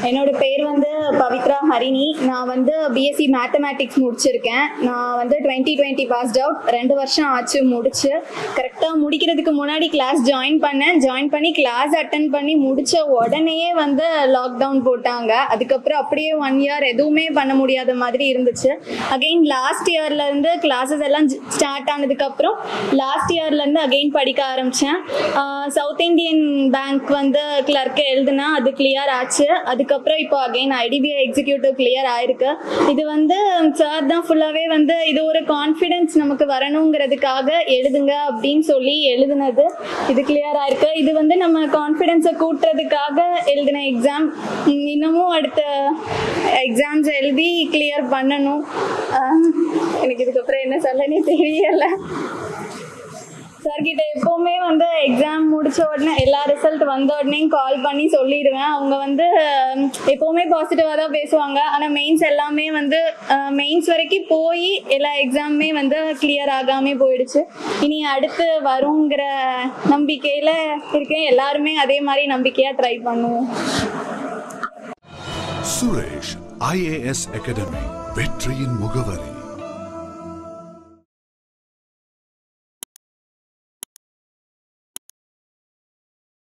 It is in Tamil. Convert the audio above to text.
என்னோட பேர் வந்து பவித்ரா ஹரிணி நான் வந்து பிஎஸ்சி மேத்தமேட்டிக்ஸ் முடிச்சிருக்கேன் நான் வந்து டுவெண்ட்டி டுவெண்ட்டி பாஸ்ட் அவுட் ரெண்டு வருஷம் ஆச்சு முடிச்சு கரெக்டாக முடிக்கிறதுக்கு முன்னாடி கிளாஸ் ஜாயின் பண்ணேன் ஜாயின் பண்ணி கிளாஸ் அட்டன் பண்ணி முடிச்ச உடனேயே வந்து லாக்டவுன் போட்டாங்க அதுக்கப்புறம் அப்படியே ஒன் இயர் எதுவுமே பண்ண முடியாத மாதிரி இருந்துச்சு அகெயின் லாஸ்ட் இயர்ல இருந்து கிளாஸஸ் எல்லாம் ஸ்டார்ட் ஆனதுக்கப்புறம் லாஸ்ட் இயர்ல இருந்து அகெயின் படிக்க ஆரம்பிச்சேன் சவுத் இந்தியன் பேங்க் வந்து கிளர்க் எழுதுனா அது கிளியர் ஆச்சு அதுக்கப்புறம் இப்போ அகைன் ஐடிபிஐ எக்ஸிக்யூட்டிவ் கிளியர் ஆயிருக்கு இது வந்து சார் தான் ஃபுல்லாகவே வந்து இது ஒரு கான்ஃபிடென்ஸ் நமக்கு வரணுங்கிறதுக்காக எழுதுங்க அப்படின்னு சொல்லி எழுதுனது இது கிளியர் ஆயிருக்கு இது வந்து நம்ம கான்ஃபிடென்ஸை கூட்டுறதுக்காக எழுதின எக்ஸாம் இன்னமும் அடுத்த எக்ஸாம்ஸ் எழுதி கிளியர் பண்ணணும் அஹ் எனக்கு இதுக்கப்புறம் என்ன சொல்லனே தெரியல சார் கிட்ட எப்பவுமே வந்து எக்ஸாம் முடிச்ச உடனே எல்லா ரிசல்ட் வந்த உடனே கால் பண்ணி சொல்லிடுவேன் அவங்க வந்து அஹ், எப்பவுமே பாசிட்டிவாக தான் பேசுவாங்க ஆனால் மெயின்ஸ் எல்லாமே வந்து மெயின்ஸ் வரைக்கும் போய் எல்லா எக்ஸாமுமே வந்து கிளியர் ஆகாமே போயிடுச்சு இனி அடுத்து வருங்கிற நம்பிக்கையில் இருக்கேன் எல்லாருமே அதே மாதிரி நம்பிக்கையாக ட்ரை பண்ணுவோம் சுரேஷ் ஐஏஎஸ் அகாடமி வெற்றியின் முகவரி